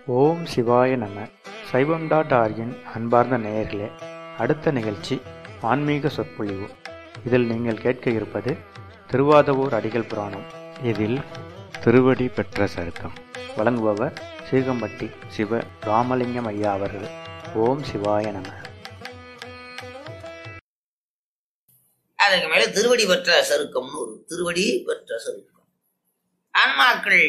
ஓம் சிவாய நம சைவம் டாட் ஆர்கின் அன்பார்ந்த நேயர்களே அடுத்த நிகழ்ச்சி ஆன்மீக சொற்பொழிவு இதில் நீங்கள் கேட்க இருப்பது திருவாதவூர் அடிகள் புராணம் இதில் திருவடி பெற்ற சருக்கம் வழங்குபவர் சீகம்பட்டி சிவ ராமலிங்கம் ஐயா அவர்கள் ஓம் சிவாய நம அதுக்கு மேல திருவடி பெற்ற சருக்கம்னு ஒரு திருவடி பெற்ற சருக்கம் ஆன்மாக்கள்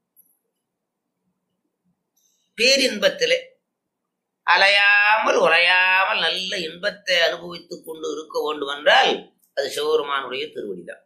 பேரின்பத்திலே அலையாமல் உறையாமல் நல்ல இன்பத்தை அனுபவித்துக் கொண்டு இருக்க வேண்டும் என்றால் அது சிவபெருமானுடைய திருவடிதான்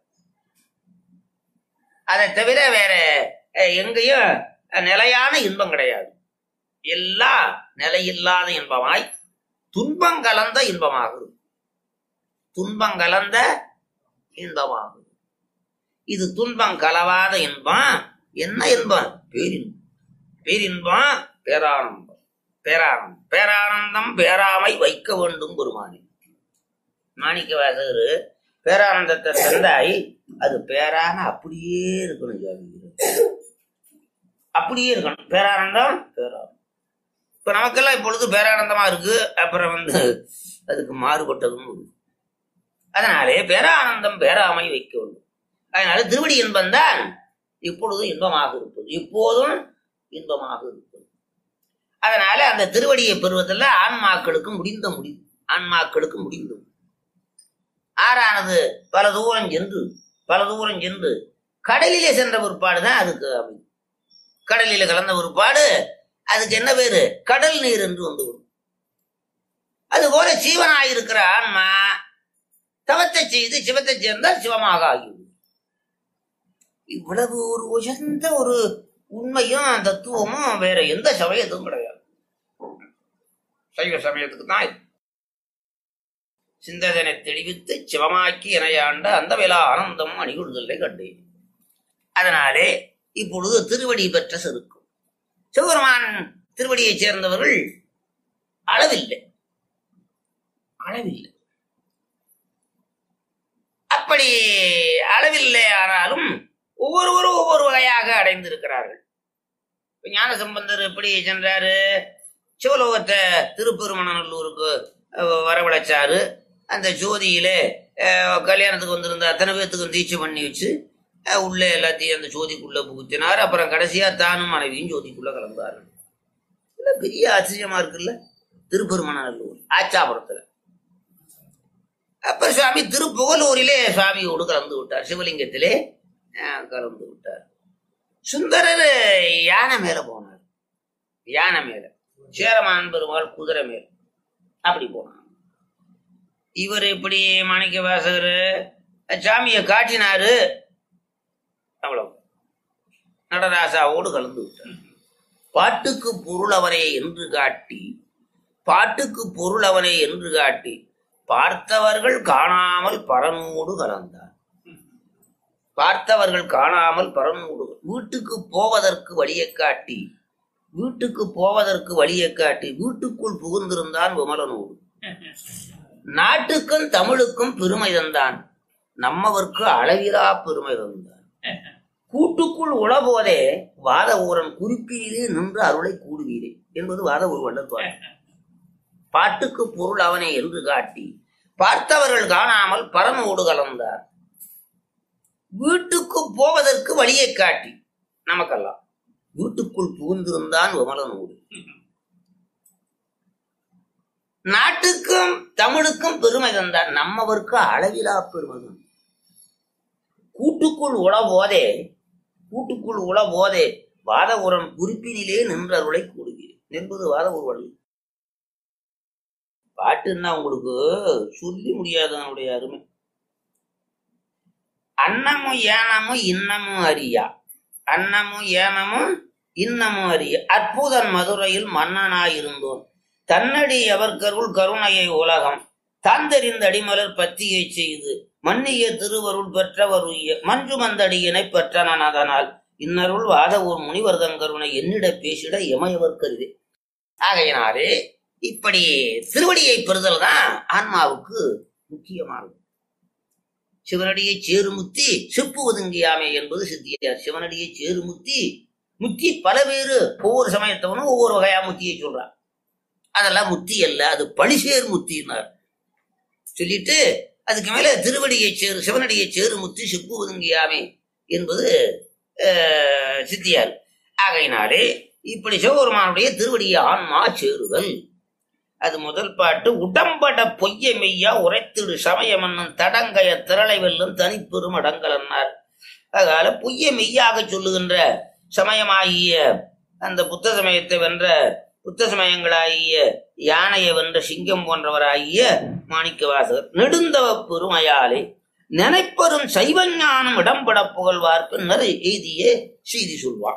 அதை தவிர வேற அஹ், எங்கேயும் நிலையான இன்பம் கிடையாது எல்லாம் நிலையில்லாத இன்பமாய் துன்பம் கலந்த இன்பமாகும் துன்பம் கலந்த இன்பமாகும் இது துன்பம் கலவாத இன்பம் என்ன இன்பம் பேரின்பம் பேரின்பம் பேரானந்தம் பேரானந்தம் பேரானந்தம் பேராமை வைக்க வேண்டும் பெருமானி மாணிக்க வாசகர் பேரானந்தத்தை தந்தாய் அது பேரான அப்படியே இருக்கணும் ஜாதி அப்படியே இருக்கணும் பேரானந்தம் பேரானந்தம் இப்ப நமக்கெல்லாம் இப்பொழுது பேரானந்தமா இருக்கு அப்புறம் வந்து அதுக்கு மாறுபட்டதும் இருக்கு அதனாலே பேரானந்தம் பேராமை வைக்க வேண்டும் அதனால திருவடி இன்பம் தான் இப்பொழுதும் இன்பமாக இருப்பது இப்போதும் இன்பமாக இருப்பது அதனால அந்த திருவடியை பெறுவதில் ஆன்மாக்களுக்கு முடிந்த முடிவு ஆன்மாக்களுக்கு முடிந்தது ஆறானது பல தூரம் சென்று பல தூரம் சென்று கடலிலே சென்ற பிற்பாடு தான் அதுக்கு அமையும் கடலில கலந்த பிற்பாடு அதுக்கு என்ன பேரு கடல் நீர் என்று வந்து வரும் அதுபோல சீவனாயிருக்கிற ஆன்மா தவத்தை செய்து சிவத்தை சேர்ந்தால் சிவமாக ஆகிவிடும் இவ்வளவு ஒரு உயர்ந்த ஒரு உண்மையும் தத்துவமும் வேற எந்த சமயத்துக்கும் கிடையாது சைவ சமயத்துக்கு தான் இது. சிந்ததனை தெளிவித்து சிவமாக்கி இணையாண்ட அந்த வேளா ஆனந்தம் அணிகுடுதலை கண்டேன் அதனாலே இப்பொழுது திருவடி பெற்ற செருக்கும் சிவபெருமான் திருவடியைச் சேர்ந்தவர்கள் அளவில்லை அளவில்லை அப்படி அளவில்லை ஆனாலும் ஒவ்வொருவரும் ஒவ்வொரு வகையாக அடைந்திருக்கிறார்கள் இப்ப ஞான சம்பந்தர் எப்படி சென்றாரு சிவலோகத்தை திருப்பெருமநல்லூருக்கு அஹ், வரவழைச்சாரு அந்த ஜோதியிலே அஹ், கல்யாணத்துக்கு வந்திருந்த அத்தனை பேர்த்துக்கும் தீட்சை பண்ணி வச்சு அஹ், உள்ளே எல்லாத்தையும் அந்த ஜோதிக்குள்ள புகுத்தினார் அப்புறம் கடைசியா தானும் மனைவியும் ஜோதிக்குள்ள கலந்தார்கள் இல்ல பெரிய ஆச்சரியமா இருக்குல்ல திருப்பெருமநல்லூர் ஆச்சாபுரத்துல அப்ப சுவாமி திருப்புகலூரிலே சுவாமியோடு கலந்து விட்டார் சிவலிங்கத்திலே அஹ், கலந்து விட்டார் சுந்தரர் யானை மேல போனார் யானை மேல சேரமான் பெருமாள் குதிரை மேல அப்படி போனார் இவர் இப்படி மாணிக்க வாசகர் சாமியை காட்டினாரு அவ்வளவு நடராசாவோடு கலந்து விட்டார் பாட்டுக்கு பொருள் அவனே என்று காட்டி பாட்டுக்கு பொருள் அவனே என்று காட்டி பார்த்தவர்கள் காணாமல் பரனோடு கலந்தார் பார்த்தவர்கள் காணாமல் பரனோடு வீட்டுக்கு போவதற்கு வழியை காட்டி வீட்டுக்கு போவதற்கு வழியை காட்டி வீட்டுக்குள் புகுந்திருந்தான் விமலனோடு நாட்டுக்கும் தமிழுக்கும் பெருமை தந்தான் நம்மவர்க்கு அளவிலா பெருமை தந்தான் கூட்டுக்குள் உளபோதே வாத ஊரன் குறிப்பீரே நின்று அருளை கூடுவீரே என்பது வாத ஒரு வள்ளல் பாட்டுக்கு பொருள் அவனே என்று காட்டி பார்த்தவர்கள் காணாமல் பரமோடு கலந்தார் வீட்டுக்கு போவதற்கு வழியை காட்டி நமக்கெல்லாம் வீட்டுக்குள் புகுந்திருந்தான் விமலனோடு நாட்டுக்கும் தமிழுக்கும் பெருமை தந்தார் நம்மவர்க்கு அளவிலா பெருமை தந்தார். கூட்டுக்குள் உள போதே கூட்டுக்குள் உள போதே வாத உரம் குறிப்பினிலே நின்ற அருளை கூடுகிறேன் என்பது வாத ஒரு வழி பாட்டுன்னா உங்களுக்கு சொல்லி முடியாது அதனுடைய அருமை அன்னமும் ஏனமும் இன்னமும் அறியா அன்னமும் ஏனமும் இன்னமும் அறிய அற்புதன் மதுரையில் மன்னனாயிருந்தோன் தன்னடி எவர்கருள் கருணையை உலகம் தாந்தெறிந்த அடிமலர் பத்தியை செய்து மன்னிய திருவருள் பெற்றவர் உய்ய மஞ்சு மந்தடியினை பெற்றனன் அதனால் இன்னருள் வாத ஒரு முனிவர்தன் கருணை என்னிட பேசிட எமையவர் கருது ஆகையினாலே இப்படி திருவடியை பெறுதல் தான் ஆன்மாவுக்கு முக்கியமானது சிவனடியை சேருமுத்தி செப்பு ஒதுங்கியாமே என்பது சித்தியார் சிவனடியை சேருமுத்தி முத்தி பல பேரு ஒவ்வொரு சமயத்தவனும் ஒவ்வொரு வகையா முத்தியை சொல்றான் அதெல்லாம் முத்தி அல்ல அது பழிசேர் முத்தினார் சொல்லிட்டு அதுக்கு மேல திருவடியை சேரு சிவனடியை சேரு முத்தி சிப்பு ஒதுங்கியாமே என்பது அஹ், சித்தியார் ஆகையினாலே இப்படி சிவபெருமானுடைய திருவடியை ஆன்மா சேருதல் அது முதல் பாட்டு உடம்பட பொய்ய மெய்யா உரைத்திடு சமயம் என்னும் தடங்கைய திரளை வெல்லும் தனிப்பெரும் அடங்கலன்னார் அதனால பொய்ய மெய்யாக சொல்லுகின்ற சமயமாகிய அந்த புத்த சமயத்தை வென்ற புத்த சமயங்களாகிய யானையை வென்ற சிங்கம் போன்றவராகிய மாணிக்கவாசகர் நெடுந்தவ பெருமையாலே நினைப்பெரும் சைவஞானம் இடம்பட புகழ்வார்க்கு நிறை எய்திய செய்தி சொல்வான்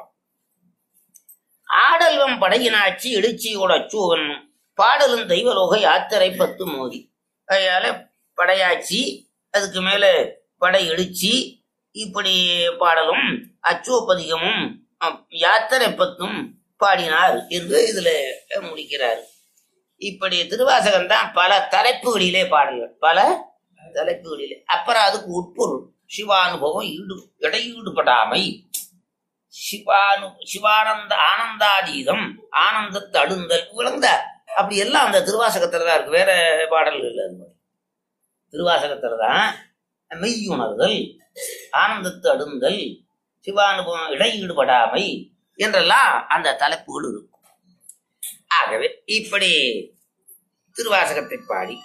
ஆடல்வம் படையினாட்சி எழுச்சியோட அச்சூகன் பாடலும் தெய்வலோக யாத்திரை பத்து மோதி அதனால படையாச்சி அதுக்கு மேல படை எழுச்சி இப்படி பாடலும் அச்சோப்பதிகமும் அம், யாத்திரை பத்தும் பாடினார் என்று இதுல முடிக்கிறார் இப்படி திருவாசகம் தான் பல தலைப்புகளிலே பாடல்கள் பல தலைப்புகளிலே அப்புறம் அதுக்கு உட்பொருள் சிவானுபவம் ஈடு இடையீடுபடாமை சிவானு சிவானந்த ஆனந்தாதீதம் ஆனந்தத்தை அடுந்தல் விளங்குதா அப்படி எல்லாம் அந்த திருவாசகத்துல தான் இருக்கு வேற பாடல்கள் இல்லை அது மாதிரி திருவாசகத்துல தான் மெய்யுணர்தல் ஆனந்தத்தை அடுந்தல் சிவானுபவம் இடையீடுபடாமை என்றெல்லாம் அந்த தலைப்புகள் இருக்கும் ஆகவே இப்படி திருவாசகத்தை பாடி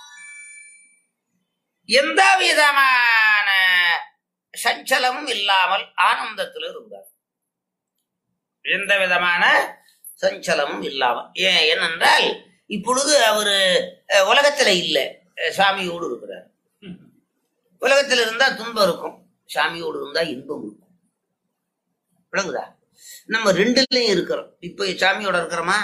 எந்த விதமான சஞ்சலமும் இல்லாமல் ஆனந்தத்தில் இருந்தார் எந்த விதமான சஞ்சலமும் இல்லாமல் ஏன் ஏனென்றால் இப்பொழுது அவரு அஹ், உலகத்துல இல்லை அஹ், சாமியோடு இருக்கிறார் உலகத்துல இருந்தா துன்பம் இருக்கும் சாமியோடு இருந்தா இன்பம் இருக்கும் விளங்குதா நம்ம ரெண்டுலயும் இருக்கிறோம் இப்ப சாமியோட இருக்கிறோமா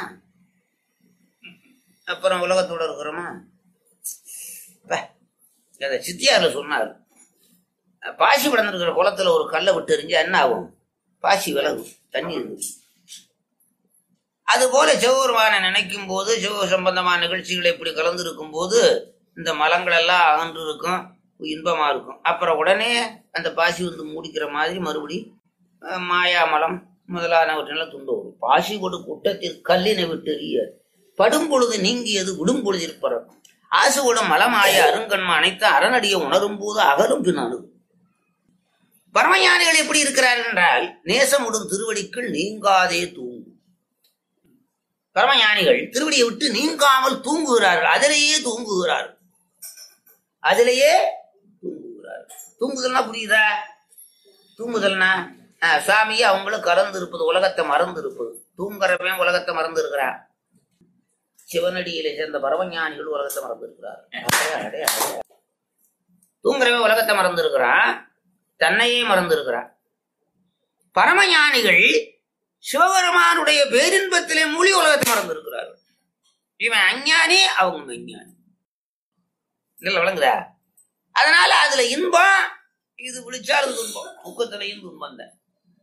அப்புறம் உலகத்தோட இருக்கிறோமா ப, அத சித்தியார்ல சொன்னார் பாசி படர்ந்துருக்கிற குளத்துல ஒரு கல்லை விட்டு எறிஞ்சா என்ன ஆகும் பாசி விலகும் தண்ணி இருக்கும் அதுபோல சிவபெருமானை நினைக்கும் போது சிவ சம்பந்தமான நிகழ்ச்சிகள் இப்படி கலந்துருக்கும் போது இந்த மலங்கள் எல்லாம் அகன்று இருக்கும் இன்பமா இருக்கும் அப்புறம் உடனே அந்த பாசி வந்து மூடிக்கிற மாதிரி மறுபடி அஹ், மாயாமலம் முதலானவற்றெல்லாம் துண்டு வரும் பாசி கொடு குட்டத்தில் கல்லினை விட்டு எறிய படும் பொழுது நீங்கியது விடும் பொழுதில் பறக்கும் ஆசுவிடம் மலமாய அருங்கண்ம அனைத்து அரணடியை உணரும் போது அகலும் பின்னாடு பரமஞானிகள் எப்படி இருக்கிறார் என்றால் நேசமுடும் திருவடிக்குள் நீங்காதே தூங்கும் பரமஞானிகள் திருவடியை விட்டு நீங்காமல் தூங்குகிறார்கள் அதிலேயே தூங்குகிறார்கள் அதிலேயே தூங்குகிறார்கள் தூங்குதல்னா புரியுதா தூங்குதல்னா ஆஹ், சாமியை அவங்களும் கலந்து இருப்பது உலகத்தை மறந்து இருப்பது தூங்குறவன் உலகத்தை மறந்து இருக்கிறான் சிவனடியிலே சேர்ந்த பரமஞானிகள் உலகத்தை மறந்து இருக்கிறார் தூங்குறவன் உலகத்தை மறந்து இருக்கிறான் தன்னையே மறந்து இருக்கிறான் பரமஞானிகள் சிவபெருமானுடைய பேரின்பத்திலே மூலி உலகத்தை மறந்து இருக்கிறார்கள் இவன் அஞ்ஞானி அவங்க மெஞ்ஞானி இல்ல விளங்குதா அதனால அதுல இன்பம் இது விழிச்சாலும் துன்பம் துக்கத்திலையும் துன்பம் தான்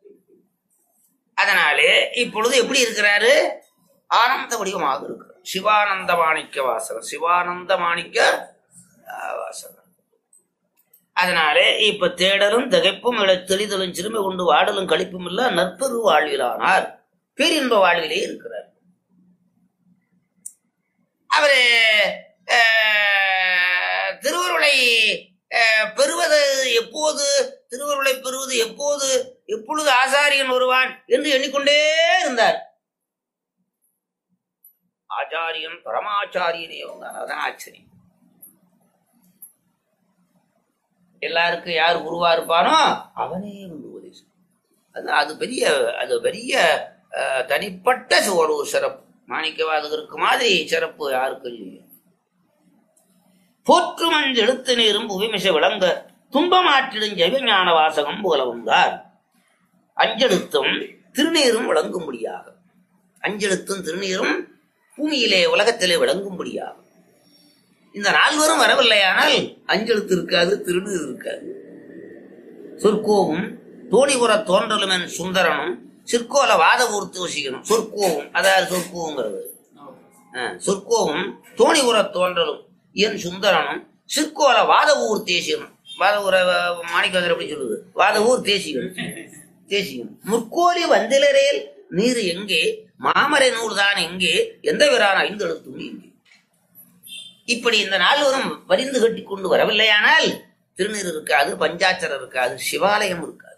அதனாலே இப்பொழுது எப்படி இருக்கிறாரு ஆனந்த வடிவமாக இருக்கிறார் சிவானந்த மாணிக்க வாசகர் சிவானந்த மாணிக்க ஆஹ், வாசகர் அதனாலே இப்ப தேடலும் திகைப்பும் இட தெளிதலும் சிறுமை கொண்டு வாடலும் கழிப்பும் இல்ல நற்பெரு வாழ்விலானார் பேரின்ப வாழ்விலே இருக்கிறார் அவரு ஆஹ், திருவருளை ஆஹ், பெறுவது எப்போது திருவருளை பெறுவது எப்போது எப்பொழுது ஆசாரியன் வருவான் என்று எண்ணிக்கொண்டே இருந்தார் ஆச்சாரியன் பரமாச்சாரியனே வந்தான் அதான் ஆச்சரியம் எல்லாருக்கும் யார் குருவா இருப்பானோ அவனே வந்து உபதேசம் அது அது பெரிய அது பெரிய அஹ், தனிப்பட்ட ஒரு சிறப்பு மாணிக்கவாதகருக்கு மாதிரி சிறப்பு யாருக்கும் இல்லை போற்றுமன் எழுத்து நீரும் புவிமிசை விளங்க துன்பமாற்றிடும் ஜெயஞான வாசகம் போல வந்தார் அஞ்செழுத்தும் திருநீரும் விளங்கும்படியாக அஞ்செழுத்தும் திருநீரும் பூமியிலே உலகத்திலே விளங்கும்படியாக இந்த நால்வரும் வரவில்லையானால் அஞ்செழுத்து இருக்காது திருநீர் இருக்காது சொற்கோவும் தோணிபுற தோன்றலும் என் சுந்தரனும் சிற்கோல வாத ஊர்த்து வசிக்கணும் சொற்கோவும் அதாவது சொற்கோவுங்கிறது ஆ, சொற்கோவும் தோணிபுற தோன்றலும் என் சுந்தரனும் சிற்கோல வாத ஊர் தேசியனும் வாத ஊர மாணிக்க எப்படி சொல்லுது வாத ஊர் தேசிகன் தேசியம் முற்கோலி வந்திலரேல் நீர் எங்கே மாமரை நூல்தான் எங்கே எந்த விரான் ஐந்து எழுத்தும் எங்கே இப்படி இந்த நால்வரும் வரிந்து கட்டி கொண்டு வரவில்லையானால் திருநீர் இருக்காது பஞ்சாட்சரம் இருக்காது சிவாலயம் இருக்காது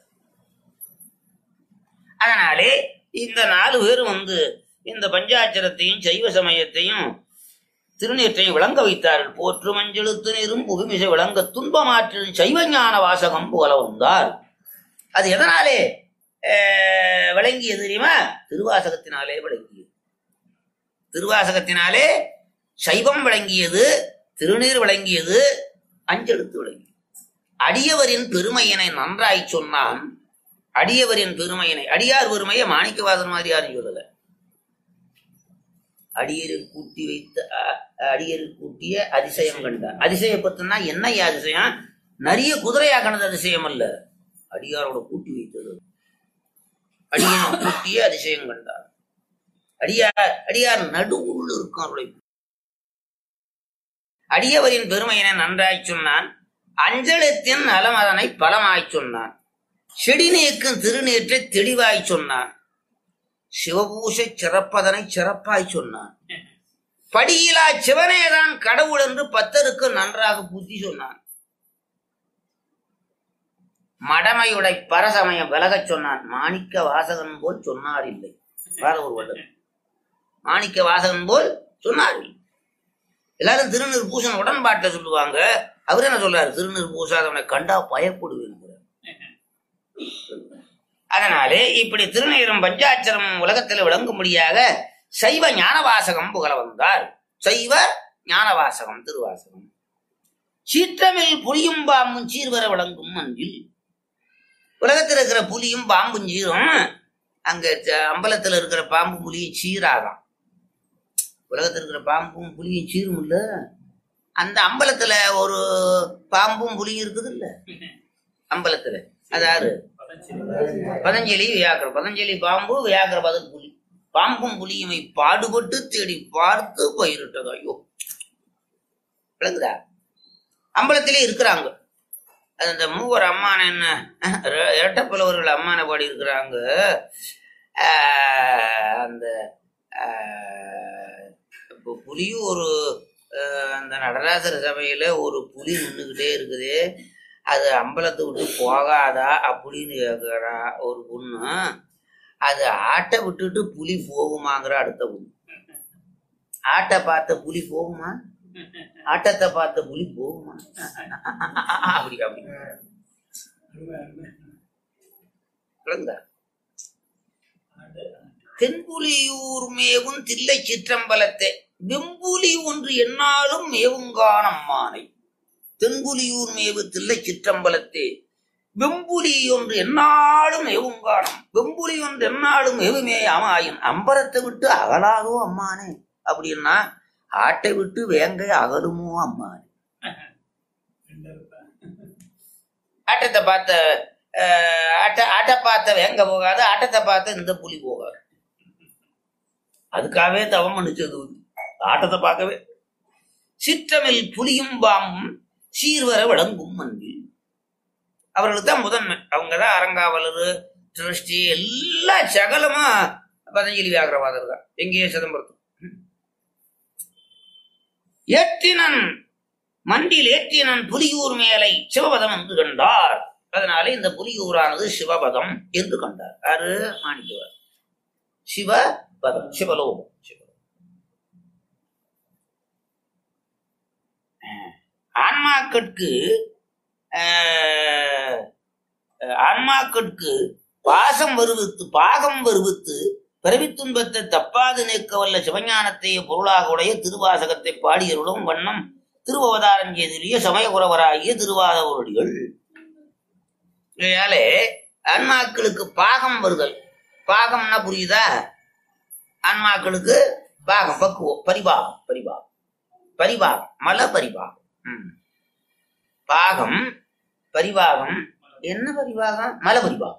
அதனாலே இந்த நாலு பேரும் வந்து இந்த பஞ்சாட்சரத்தையும் சைவ சமயத்தையும் திருநீற்றையும் விளங்க வைத்தார்கள் போற்று மஞ்சளுத்து நீரும் புகுமிசை விளங்க துன்பமாற்றில் சைவ ஞான வாசகம் போல வந்தார் அது எதனாலே அஹ், விளங்கியது தெரியுமா திருவாசகத்தினாலே விளங்கியது திருவாசகத்தினாலே சைவம் விளங்கியது திருநீர் விளங்கியது அஞ்செழுத்து விளங்கியது அடியவரின் பெருமையினை நன்றாய் சொன்னான் அடியவரின் பெருமையினை அடியார் பெருமையை மாணிக்கவாசன் மாதிரி யாரும் சொல்லல அடியரில் கூட்டி வைத்த அ- அடியரில் கூட்டிய அதிசயம் கண்டார் அதிசயப்பத்துனா என்ன அதிசயம் நிறைய குதிரையாக்கினது அதிசயம் அல்ல அடியாரோட கூட்டி வைத்தது அடியனை கூட்டிய அதிசயம் கண்டார் அடியார் அடியார் நடுவுள்ள இருக்கும் அவருடைய அடியவரின் பெருமையினை நன்றாய் சொன்னான் அஞ்சலத்தின் நலம் அதனை பலமாய் சொன்னான் செடி நீக்கும் திருநீற்றை தெளிவாய் சொன்னான் சிவபூசை சிறப்பதனை சிறப்பாய் சொன்னான் படியிலா சிவனேதான் கடவுள் என்று பத்தருக்கு நன்றாக புத்தி சொன்னான் மடமையுடை பரசமயம் விலகச் சொன்னான் மாணிக்க வாசகன் போல் சொன்னார் இல்லை வேற ஒரு வள்ளல் மாணிக்க வாசகன் போல் சொன்னார் இல்லை. எல்லாரும் திருநீர் பூசன் உடன்பாட்டை சொல்லுவாங்க அவர் என்ன சொல்றாரு திருநீர் பூசாதவனை கண்டா பயப்படுவேன் அதனாலே இப்படி திருநீரும் பஞ்சாட்சரம் உலகத்தில் விளங்கும்படியாக சைவ ஞானவாசகம் புகழ வந்தார் சைவ ஞானவாசகம் திருவாசகம் சீற்றமில் புலியும் பாம்பும் சீர்வர விளங்கும் அன்பில் உலகத்தில் இருக்கிற புலியும் பாம்பும் சீரும் அங்க ச- அம்பலத்துல இருக்கிற பாம்பு புலியும் சீராகாம் உலகத்தில் இருக்கிற பாம்பும் புலியும் சீரும் இல்ல அந்த அம்பலத்துல ஒரு பாம்பும் புலியும் இருக்குது இல்ல அம்பலத்துல அதாவது பதஞ்சலி வியாக்கர பதஞ்சலி பாம்பு வியாக்கர பதல் புலி பாம்பும் புலியுமை பாடுபட்டு தேடி பார்த்து பயிரிட்டது ஐயோ விளங்குதா அம்பலத்திலே இருக்கிறாங்க அது அந்த மூவர் அம்மான என்ன இரட்டப்புலவர்கள் அம்மான பாடி இருக்கிறாங்க ஆஹ் அந்த ஆஹ் இப்போ புலியும் ஒரு ஆஹ் அந்த நடராசர் சபையில ஒரு புலி நின்றுக்கிட்டே இருக்குது அது அம்பலத்தை விட்டு போகாதா அப்படின்னு கேட்குறா ஒரு பொண்ணு அது ஆட்டை விட்டுட்டு புலி போகுமாங்கிற அடுத்த பொண்ணு ஆட்டை பார்த்த புலி போகுமா ஆட்டத்தை பார்த்த புலி போகுமா அப்படி அப்படி விளங்குதா? தென்புலியூர் மேவும் தில்லை சிற்றம்பலத்தை வெம்புலி ஒன்று எந்நாளும் மேவுங்கான் அம்மானை தென்புலியூர் மேவு தில்லை சிற்றம்பலத்தே வெம்புலி ஒன்று எந்நாளும் மேவுங்கானம் வெம்புலி ஒன்று எந்நாளும் மேவுமே ஆமாயின் அம்பரத்தை விட்டு அகலாதோ அம்மானே அப்படின்னா ஆட்டை விட்டு வேங்கை அகலுமோ அம்மானே ஆட்டத்தை பார்த்த அஹ், ஆட்ட ஆட்டை பார்த்த வேங்க போகாது ஆட்டத்தை பார்த்த இந்த புலி போகாது அதுக்காகவே தவம் பண்ணிச்சது ஆட்டத்தை பார்க்கவே சிற்றமில் புலியும் பாம்பும் சீர்வர விளங்கும் அன்பில் அவர்களுக்கு தான் முதன்மை அவங்க தான் அரங்காவலர் திருஷ்டி எல்லா சகலமா பதஞ்சலி வியாகரவாதர் தான் எங்கேயே சிதம்பரத்து ஏற்றினன் மண்டில் ஏற்றினன் புலியூர் மேலை சிவபதம் என்று கண்டார் அதனால இந்த புலியூரானது சிவபதம் என்று கண்டார் யாரு மாணிக்கவர் சிவபதம் சிவலோகம் சிவலோகம் அஹ், ஆன்மாக்கட்கு அஹ், அஹ், ஆன்மாக்கட்கு பாசம் வருவித்து பாகம் வருவித்து பிறவித் துன்பத்தை தப்பாது நீக்க வல்ல சிவஞானத்தை பொருளாக உடைய திருவாசகத்தை பாடியருளும் வண்ணம் திருவவதாரம் செய்திலேயே சமயகுரவராகிய திருவாதவருடிகள் இதனாலே ஆன்மாக்களுக்கு பாகம் வருதல் பாகம்னா புரியுதா ஆன்மாக்களுக்கு பாகம் பக்குவம் பரிபாகம் பரிபாகம் பரிபாகம் மல பரிபாகம் ம். பாகம் பரிபாகம் என்ன பரிபாகம் மல பரிபாகம்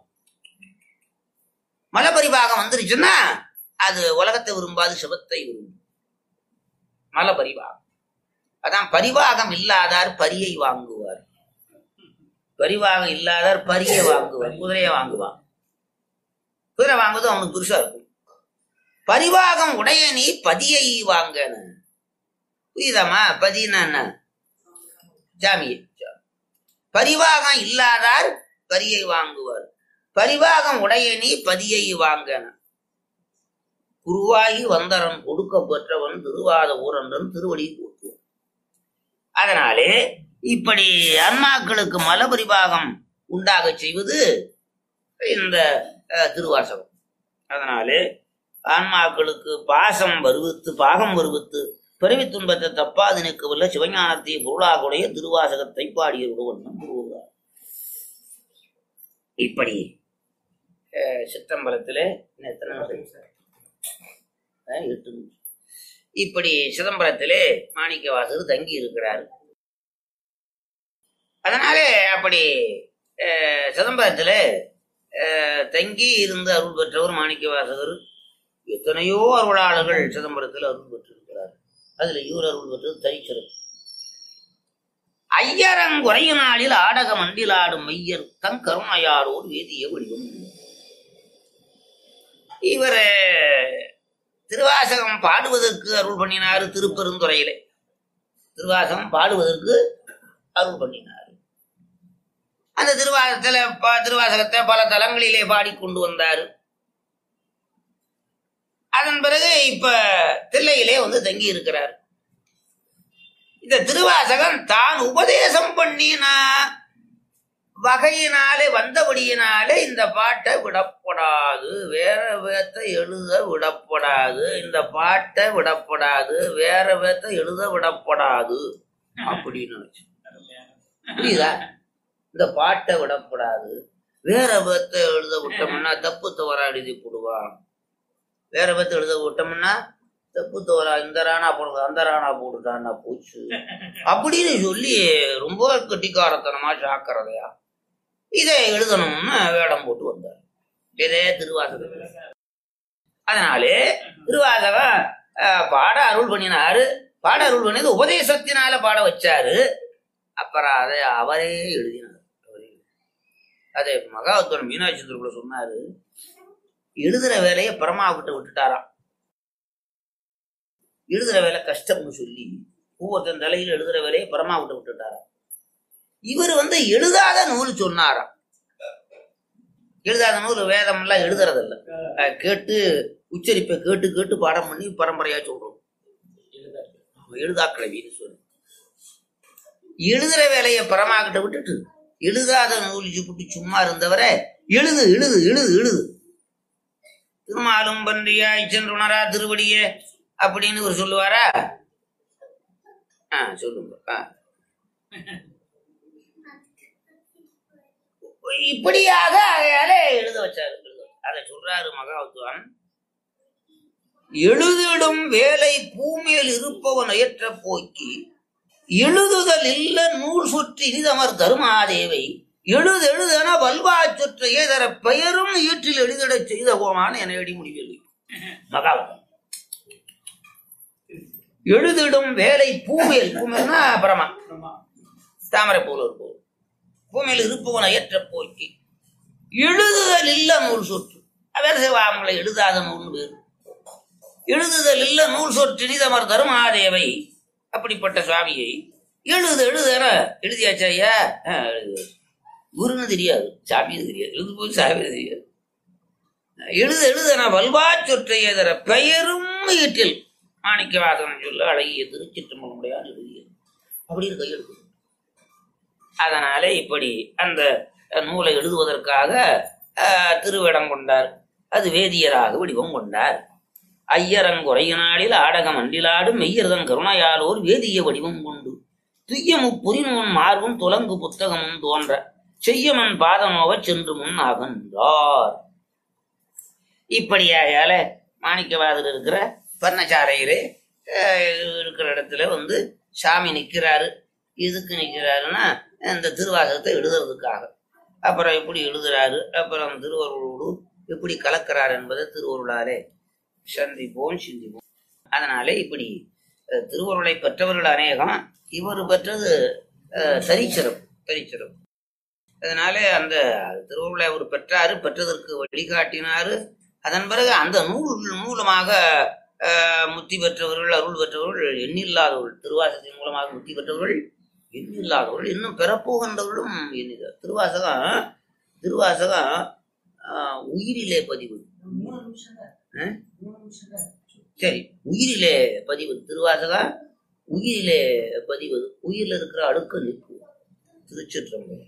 மல பரிபாகம் வந்துருச்சுன்னா அது உலகத்தை விரும்பாது சிவத்தை விரும்பும் மல பரிபாகம் அதான் பரிவாகம் இல்லாதார் பரியை வாங்குவார் பரிவாகம் இல்லாதார் பரியை வாங்குவார் குதிரையை வாங்குவார் குதிரை வாங்குவது அவனுக்கு பெருசா இருக்கும் பரிவாகம் உடைய நீ பதியை வாங்கன்னு புரியுதாம்மா பதினா என்ன சாமியை பரிவாகம் இல்லாதார் பரியை வாங்குவார் பரிவாகம் உடைய நீ பதியை வாங்கன குருவாகி வந்தரன் கொடுக்க பெற்றவன் திருவாத ஊரன்றன் திருவடி கூட்டுவான் அதனாலே இப்படி ஆன்மாக்களுக்கு மலபரிபாகம் உண்டாக செய்வது இந்த அஹ், திருவாசகம் அதனாலே ஆன்மாக்களுக்கு பாசம் வருவித்து பாகம் வருவித்து பிறவி துன்பத்தை தப்பாது நிற்கவில்லை சிவஞானத்தை பொருளாகுடைய திருவாசகத்தை பாடியருடன் திருவுருவார் இப்படி அஹ், சித்தம்பலத்திலே இன்னும் எத்தனை நிமிஷம்? அஹ், எட்டு நிமிஷம். இப்படி சிதம்பரத்திலே மாணிக்கவாசகர் தங்கி இருக்கிறார் அதனாலே அப்படி அஹ், சிதம்பரத்திலே அஹ், தங்கி இருந்து அருள் பெற்றவர் மாணிக்கவாசகர் எத்தனையோ அருளாளர்கள் சிதம்பரத்தில் அருள் பெற்றிருக்கிறார் அதுல இவர் அருள் பெற்றது தரிச்சிறப்பு ஐயரங்குறைய நாளில் ஆடக மண்டில் ஆடும் மையர் தங் கருணையாரோடு வேதிய வடிவம் இவர் திருவாசகம் பாடுவதற்கு அருள் பண்ணினார் திருப்பெருந்துறையிலே திருவாசகம் பாடுவதற்கு அருள் பண்ணினார் அந்த திருவாசகத்துல ப- திருவாசகத்தை பல தலங்களிலே பாடிக்கொண்டு வந்தார் அதன் பிறகு இப்ப தில்லையிலே வந்து தங்கி இருக்கிறார் இந்த திருவாசகம் தான் உபதேசம் பண்ணின வகையினாலே வந்தபடியினாலே இந்த பாட்டை விடப்படாது வேற வேத்தை எழுத விடப்படாது இந்த பாட்டை விடப்படாது வேற வேத்தை எழுத விடப்படாது அப்படின்னு நினைச்சு புரியுதா இந்த பாட்டை விடப்படாது வேற வேத்தை எழுத விட்டோம்னா தப்பு தவறா எழுதி போடுவான் வேற பேத்து எழுத விட்டோம்னா தப்பு தவறா இந்த ராணா போடுறது அந்த ராணா போடுதான்னா போச்சு அப்படின்னு சொல்லி ரொம்ப கெட்டிக்காரத்தனமா சாக்கிறதையா இதை எழுதணும்னு வேடம் போட்டு வந்தார் இதே திருவாசகம் அதனாலே திருவாசகம் அஹ், பாட அருள் பண்ணினாரு பாட அருள் பண்ணியது உபதேசத்தினால பாட வச்சாரு அப்புறம் அதை அவரே எழுதினார் அவரே அதை மகாவத்தோட மீனாட்சி சுந்தரக்குள்ள சொன்னாரு எழுதுற வேலையை பரமாவிட்ட விட்டுட்டாராம் எழுதுற வேலை கஷ்டம்னு சொல்லி ஒவ்வொருத்தன் தலையில எழுதுற வேலையை பரமாவிட்ட விட்டுட்டாராம் இவர் வந்து எழுதாத நூல் சொன்னாராம் எழுதாத நூல் வேதம் எல்லாம் எழுதுறதில்ல அஹ் கேட்டு உச்சரிப்பை கேட்டு கேட்டு பாடம் பண்ணி பரம்பரையா சொல்றோம் எழுதா கிளவின்னு சொல்லு எழுதுற வேலையை பரமாகிட்ட விட்டுட்டு எழுதாத நூல் விட்டு சும்மா இருந்தவரை எழுது எழுது எழுது எழுது திருமாலும் பன்றியாய் சென்றுணரா திருவடியே அப்படின்னு இவர் சொல்லுவாரா ஆ சொல்லுங்க ஆ. இப்படியாக அதையாலே எழுத வச்சாரு எழுத. அதை சொல்றாரு மகாவத்வான் எழுதிடும் வேலை பூமியில் இருப்பவன் ஏற்ற போக்கி எழுதுதல் இல்ல நூல் சுற்றி இனிதமர் தருமாதேவை எழுது எழுதன வல்வா சுற்ற ஏதர பெயரும் ஈற்றில் எழுதிடச் செய்த போமான என எடி முடிவில்லை மகாவதம் எழுதிடும் வேலை பூமியில் பூமியல்னா பரமா தாமரை போல இருப்போம் பூமியில் இருப்பவன் ஏற்ற போக்கி எழுதுதல் இல்ல நூல் சொற்று அவர் அவங்களை எழுதாத நூல் வேறு எழுதுதல் இல்ல நூல் சொற்று இனிதமர் தருமாதேவை அப்படிப்பட்ட சுவாமியை எழுது எழுதுற எழுதியாச்சா ஐயா ஆ, எழுது குருன்னு தெரியாது சாமின்னு தெரியாது எழுது போய் சாமி தெரியாது எழுது எழுதுன வல்வா சொற்றை எதிர பெயரும் ஈட்டில் மாணிக்கவாசனம் சொல்ல அழகிய திருச்சிற்றம்பலமுடையான் எழுதியது அப்படின்னு கையெழுத்து அதனாலே இப்படி அந்த நூலை எழுதுவதற்காக ஆஹ், திருவிடம் கொண்டார் அது வேதியராக வடிவம் கொண்டார் ஐயரங்குறையினாளில் ஆடகம் அண்டிலாடும் மெய்யர்தன் கருணையாலோர் வேதிய வடிவம் கொண்டு துய்யமு புரிநூன் மார்பும் துலங்கு புத்தகமும் தோன்ற செய்யமன் பாதமோவச் சென்று முன் அகன்றார் இப்படியாகால மாணிக்கவாதர் இருக்கிற பர்ணச்சாரையிலே அஹ், இருக்கிற இடத்துல வந்து சாமி நிற்கிறாரு எதுக்கு நிற்கிறாருன்னா இந்த திருவாசகத்தை எழுதுறதுக்காக அப்புறம் எப்படி எழுதுறாரு அப்புறம் திருவருளோடு எப்படி கலக்கிறார் என்பதை திருவருளாலே சந்திப்போம் சிந்திப்போம் அதனாலே இப்படி அஹ், திருவருளை பெற்றவர்கள் அநேகம் இவர் பெற்றது அஹ், தனிச்சிறப்பு தனிச்சிறப்பு அதனால அந்த திருவுருளை அவர் பெற்றாரு பெற்றதற்கு வழிகாட்டினாரு அதன் பிறகு அந்த நூல் மூலமாக ஆஹ், முத்தி பெற்றவர்கள் அருள் பெற்றவர்கள் எண்ணில்லாதவர்கள் திருவாசகத்தின் மூலமாக முத்தி பெற்றவர்கள் எண்ணில்லாதவர்கள் இன்னும் பெறப்போகின்றவர்களும் எண்ணில்லார் திருவாசகம் திருவாசகம் ஆஹ், உயிரிலே பதிவு ஆ? சரி உயிரிலே பதிவது திருவாசகம் உயிரிலே பதிவது உயிரில் இருக்கிற அடுக்க நிற்கும் திருச்சிற்றம்பலம்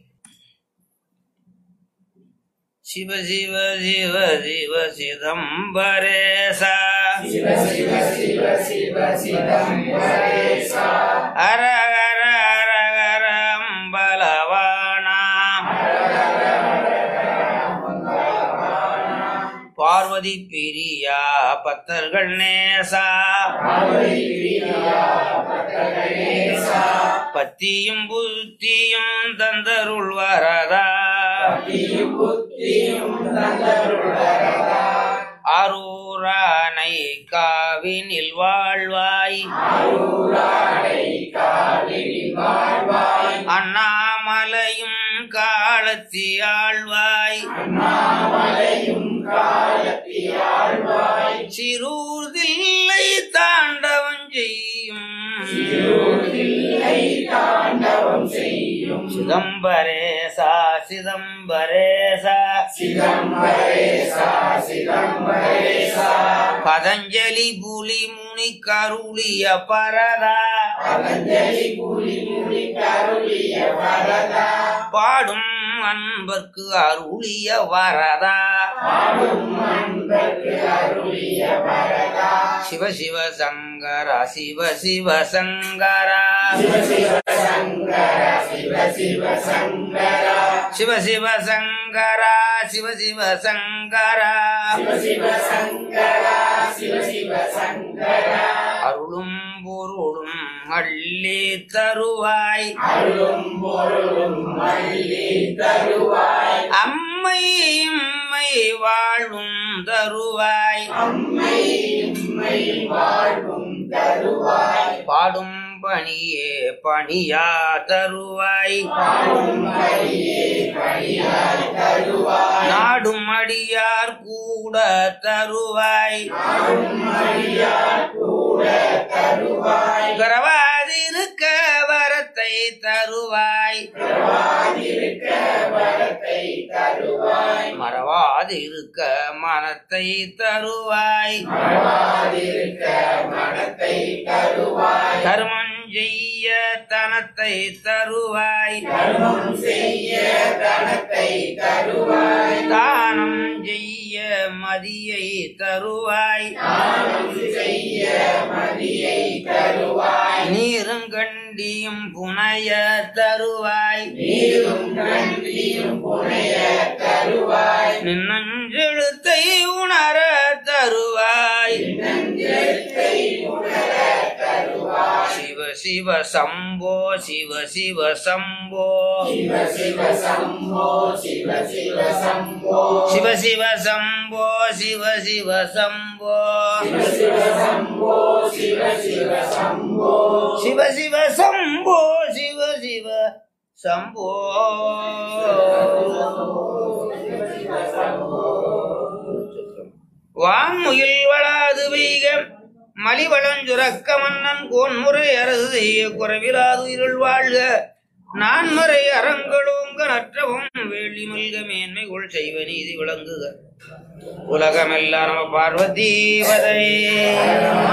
சிவ சிவ சிவ சிவ சிதம்பரேசா சிவ சிவ சிவ சிவ சிதம்பரேசா ஹர ஹர ஹர ஹர அம்பலவானா பார்வதி பிரியா பத்தர்கள் நேசா பார்வதி பிரியா பக்தகணேசா பத்தியும் புத்தியும் தந்தருள் வரதா பக்தியும் புத்தியும் தந்தருளரதா அரூரானை காவினில் வாழ்வாய் அருளாடை காலில் வாழ்வாய் அண்ணாமலையும் காலத்தி ஆழ்வாய் அண்ணாமலையும் காலத்தியாழ்வாய் சிறூர்தில்லை தாண்டவம் செய்யும் இருளில்லை தாண்டவம் செய்யும் சிதம்பரேசா சிதம்பரேசா சிதம்பரேசா சிதம்பரேசா பதஞ்சலி புலி முனி கருளிய பரதா பதஞ்சலி புலி முனி கருளிய வரதா பாடும் அன்பர்க்கு அருளிய வரதா பாடும் அன்பர்க்கு அருளிய வரதா சிவ சிவ சங்கரா சிவ சிவ சங்கரா சிவ சிவ சங்கர சிவ சிவ சங்கரா சிவ சிவ சங்கரா சிவ சிவ சங்கரா சிவ சிவ சங்கரா சிவ சிவ சங்கரா அருளும் பொருளும் அள்ளி தருவாய் அருளும் பொருளும் மல்லி தருவாய் அம்மை இம்மை வாழும் தருவாய் அம்மை இம்மை வாழ்வும் தருவாய் பாடும் பணியே பணியா தருவாய் பாடும் வழியே பணியாய் தருவாய் நாடும் அடியார் கூட தருவாய் நாடும் மடியார் கூட தருவாய் கரவாதிருக்க வரத்தை தருவாய் பிறவாதிருக்க வரத்தை தருவாய் மறவாதிருக்க மனத்தை தருவாய் மறவாதிருக்க மனத்தை தருவாய் கர்மம் செய்ய தனத்தை தருவாய் தர்மம் செய்ய தனத்தை தருவாய் தானம் செய்ய மதியை தருவாய் தானம் செய்ய மதியை தருவாய் நீருங்கண்டியும் புனைய தருவாய் நீரும் கண்டியும் புனைய தருவாய் நின்னஞ்செழுத்தை உணர தருவாய் நெஞ்சத்தை உணர தருவாய் சிவ சிவ சம்போ சிவ சிவ சம்போ சிவ சிவ சம்போ சிவ சிவ சம்போ சிவ சிவ சம்போ சிவ சிவ சம்போ சிவ சிவ சம்போ சிவ சிவ சம்போ சிவ சிவ சம்போ சிவ சிவ சம்போ வான்முகில் வளாது பெய்க மலிவளஞ்சுரக்க மன்னன் கோன்முறை அரசு செய்ய குறைவிலாது இருள் வாழ்க நான்மறை அறங்களோங்க நற்றவும் வேலி மல்க மேன்மை கொள் செய்வ நீதி விளங்குக உலகமெல்லாம் நம பார்வதி வதை